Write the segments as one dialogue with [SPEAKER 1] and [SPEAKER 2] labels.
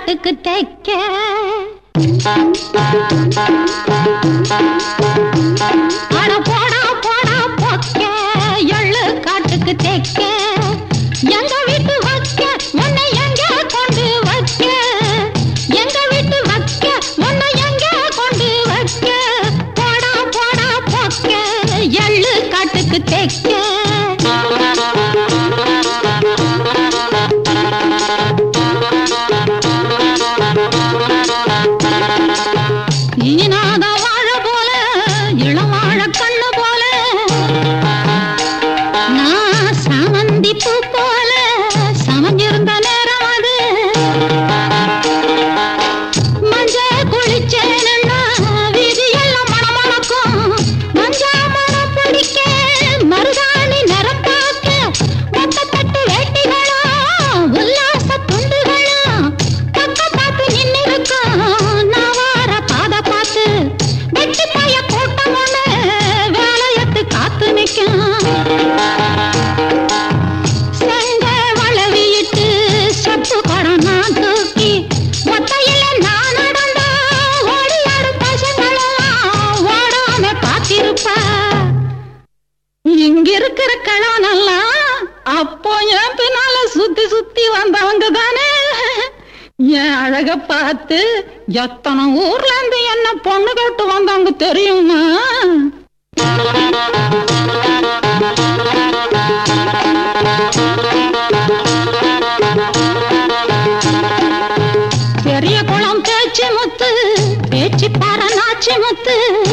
[SPEAKER 1] காட்டுக்கு தைக்க அட போடா போடா பொக்க எள்ளு காட்டுக்கு தைக்க எங்க வீட்டு வைக்க உன்னை எங்க கொண்டு வைக்க எங்க வீட்டு வைக்க உன்னை எங்க கொண்டு வைக்க போடா போடா பொக்க எள்ளு காட்டுக்கு தைக்க ஈனாத வாழ போல இளம் வாழ கண்ணு போல நான் சாமந்தி பூ போல சமஞ்சிருந்த நேரம் அது மஞ்ச குளிச்சேன்னா வீதியெல்லாம் மணமணக்கும் மஞ்சா மனம் பிடிக்க மருதாணி நிறம் பார்க்க ஒட்டத்தட்டு வேட்டிகளா உல்லாச துண்டுகளா பக்க பார்த்து நின்னிருக்கோம் நான் வார பாத பார்த்து வெட்டி பாய கூட்டம் ஒண்ணு வேலையத்து காத்து நிற்கும் செங்க வளவிட்டு செப்பு குடம் நான் தூக்கி ஒத்தையில நான் நடந்தா ஓடி ஆடு பசங்களெல்லாம் ஓடாம பார்த்திருப்பா இங்க இருக்கிற கழவனெல்லாம் அப்போ என் பின்னால சுத்தி சுத்தி வந்தவங்க தானே என் அழக பார்த்து எத்தனை ஊர்ல இருந்து என்ன பொண்ணு கேட்டு வந்தவங்க தெரியுமா பெரிய குளம் பேச்சு முத்து பேச்சு பாற நாச்சி முத்து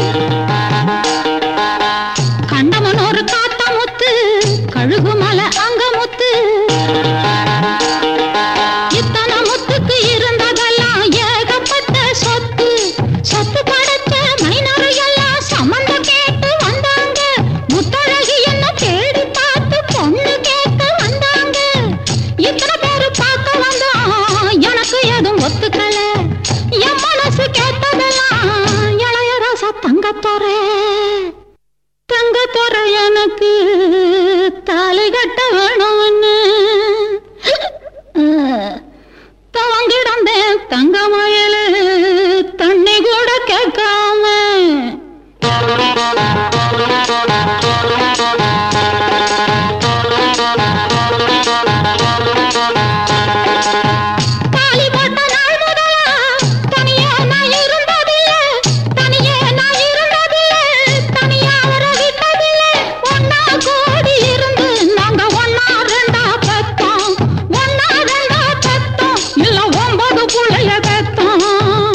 [SPEAKER 1] கண்டமனூர் காத்த முத்து கழுகு மலை அங்க முத்து இத்தனை முத்துக்கு இருந்ததெல்லாம் ஏகப்பட்ட சொத்து சொத்து படைச்ச மைனரு எல்லாம் சம்மந்தம் கேட்டு வந்தாங்க முத்தழகி என்ன தேடி பார்த்து பொண்ணு கேட்க வந்தாங்க இத்தனை பேரு பார்க்க வந்தோம் எனக்கு எதுவும் ஒத்துக்கல என் மனசு கேட்டதெல்லாம் இளையராசா தங்கத்தோரே தங்கத்தோர எனக்கு தாலி கட்ட வேணும்னு தவங்கிடந்தேன் தங்க மயிலு தண்ணி கூட கேட்காம தாலி போட்ட நாள் முதலா தனியே நான் இருந்ததில்லை தனியே நான் இருந்ததில்லை தனியா ஒரு விட்டதில்லை ஒன்னா கூடி இருந்து நாங்க ஒன்னா ரெண்டா பெத்தோம் ஒன்னா ரெண்டா பெத்தோம் இல்ல ஒன்பது புள்ளைய பெத்தோம்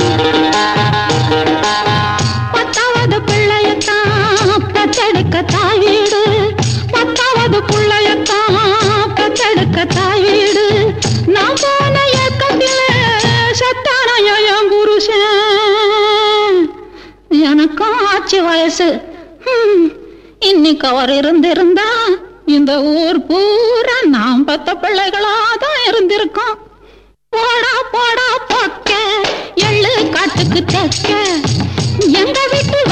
[SPEAKER 1] பத்தாவது பிள்ளையத்தான் பெத்தெடுக்க தாய் வீடு பத்தாவது பிள்ளையத்தான் பெத்தெடுக்க தாய் வீடு நான் போன ஏக்கத்தில சத்தானைய என் புருஷன் எனக்கும் ஆச்சு வயசு ஹம், இன்னைக்கு அவர் இருந்திருந்தா இந்த ஊர் பூரா நாம் பத்த பிள்ளைகளா தான் இருந்திருக்கோம் போடா போடா பொக்க எள்ளு காட்டுக்கு தெக்க எங்க வீட்டு